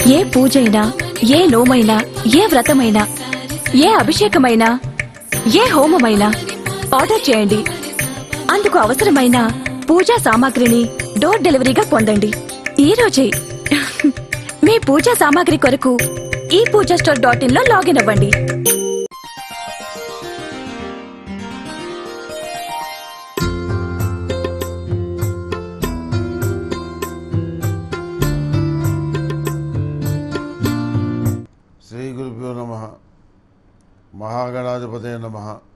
ఏ పూజైనా ఏ నోమైనా ఏ వ్రతమైనా ఏ అభిషేకమైనా ఏ హోమమైనా ఆర్డర్ చేయండి అందుకు అవసరమైన పూజా సామాగ్రిని డోర్ డెలివరీగా పొందండి ఈ రోజే మీ పూజా సామాగ్రి కొరకు ఈ పూజా స్టోర్ డాట్ ఇన్ లో లాగిన్ అవ్వండి శ్రీ గురుభ్యో నమ మహాగణాధిపతే నమ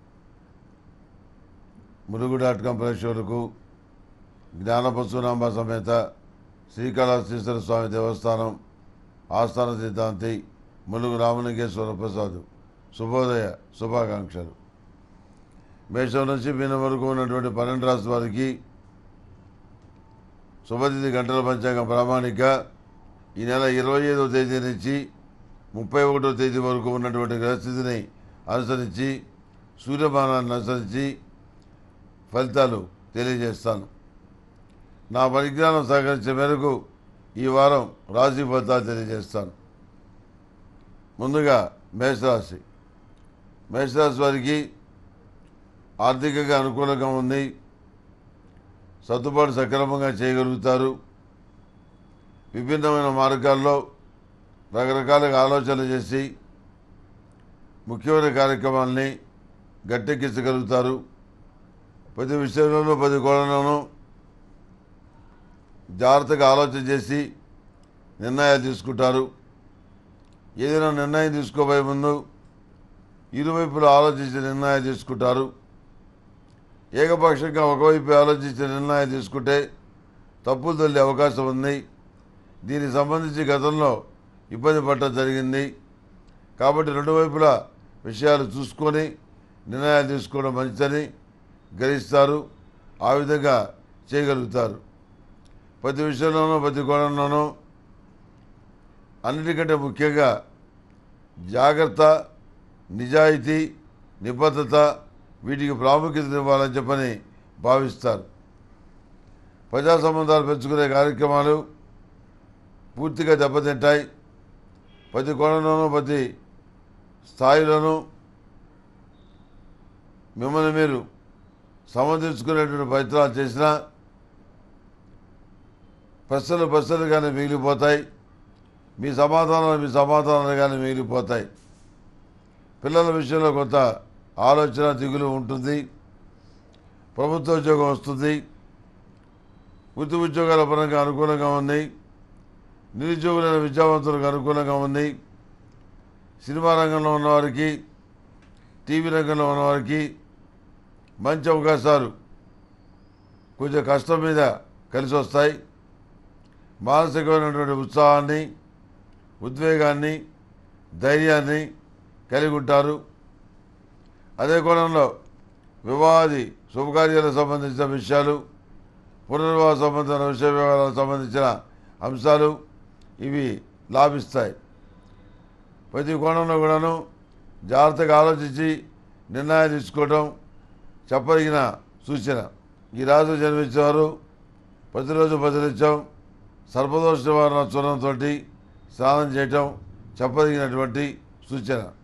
ములుగు డాట్ కాం ప్రేక్షకులకు జ్ఞానపశునాంబ సమేత శ్రీకాళహస్తీశ్వర స్వామి దేవస్థానం ఆస్థాన సిద్ధాంతి ములుగు రామలింగేశ్వర ప్రసాద్ శుభోదయ శుభాకాంక్షలు మేషం నుంచి మీన వరకు ఉన్నటువంటి పన్నెండు రాష్ట్ర వారికి శుభతిథి గంటల పంచాంగం ప్రామాణిక ఈ నెల ఇరవై ఐదవ తేదీ నుంచి ముప్పై ఒకటో తేదీ వరకు ఉన్నటువంటి గ్రహస్థితిని అనుసరించి సూర్యమానాన్ని అనుసరించి ఫలితాలు తెలియజేస్తాను నా పరిజ్ఞానం సహకరించే మేరకు ఈ వారం రాశి ఫలితాలు తెలియజేస్తాను ముందుగా మేషరాశి మేషరాశి వారికి ఆర్థికంగా అనుకూలంగా ఉంది సర్దుబాటు సక్రమంగా చేయగలుగుతారు విభిన్నమైన మార్గాల్లో రకరకాలుగా ఆలోచనలు చేసి ముఖ్యమైన కార్యక్రమాల్ని గట్టెక్కించగలుగుతారు ప్రతి విషయంలోనూ ప్రతి కోణంలోనూ జాగ్రత్తగా ఆలోచన చేసి నిర్ణయాలు తీసుకుంటారు ఏదైనా నిర్ణయం తీసుకోబోయే ముందు ఇరువైపులు ఆలోచించి నిర్ణయాలు తీసుకుంటారు ఏకపక్షంగా ఒకవైపు ఆలోచించి నిర్ణయాలు తీసుకుంటే తప్పులు తల్లి అవకాశం ఉంది దీనికి సంబంధించి గతంలో ఇబ్బంది పడటం జరిగింది కాబట్టి రెండు వైపులా విషయాలు చూసుకొని నిర్ణయాలు తీసుకోవడం మంచిదని గ్రహిస్తారు ఆ విధంగా చేయగలుగుతారు ప్రతి విషయంలోనూ ప్రతి కోణంలోనూ అన్నిటికంటే ముఖ్యంగా జాగ్రత్త నిజాయితీ నిబద్ధత వీటికి ప్రాముఖ్యత ఇవ్వాలని చెప్పని భావిస్తారు ప్రజా సంబంధాలు పెంచుకునే కార్యక్రమాలు పూర్తిగా దెబ్బతింటాయి ప్రతి కోణంలోనూ ప్రతి స్థాయిలోనూ మిమ్మల్ని మీరు సమర్థించుకునేటువంటి ప్రయత్నాలు చేసినా ప్రశ్నలు ప్రశ్నలుగానే మిగిలిపోతాయి మీ సమాధానాలు మీ సమాధానాలుగానే మిగిలిపోతాయి పిల్లల విషయంలో కొంత ఆలోచన దిగులు ఉంటుంది ప్రభుత్వ ఉద్యోగం వస్తుంది వృత్తి ఉద్యోగాల పరంగా అనుకూలంగా ఉన్నాయి నిరుద్యోగులైన విద్యావంతులకు అనుకూలంగా ఉంది సినిమా రంగంలో ఉన్నవారికి టీవీ రంగంలో ఉన్నవారికి మంచి అవకాశాలు కొంచెం కష్టం మీద కలిసి వస్తాయి మానసికమైనటువంటి ఉత్సాహాన్ని ఉద్వేగాన్ని ధైర్యాన్ని కలిగి ఉంటారు అదే కోణంలో వివాహాది శుభకార్యాలకు సంబంధించిన విషయాలు పునర్వివాహ సంబంధించిన విషయ వ్యవహారాలకు సంబంధించిన అంశాలు ఇవి లాభిస్తాయి ప్రతి కోణంలో కూడాను జాగ్రత్తగా ఆలోచించి నిర్ణయాలు తీసుకోవడం చెప్పదగిన సూచన ఈ రాజు జన్మించేవారు ప్రతిరోజు ప్రతినిత్యం సర్పదోష నివారణ చూడంతో స్నానం చేయటం చెప్పదగినటువంటి సూచన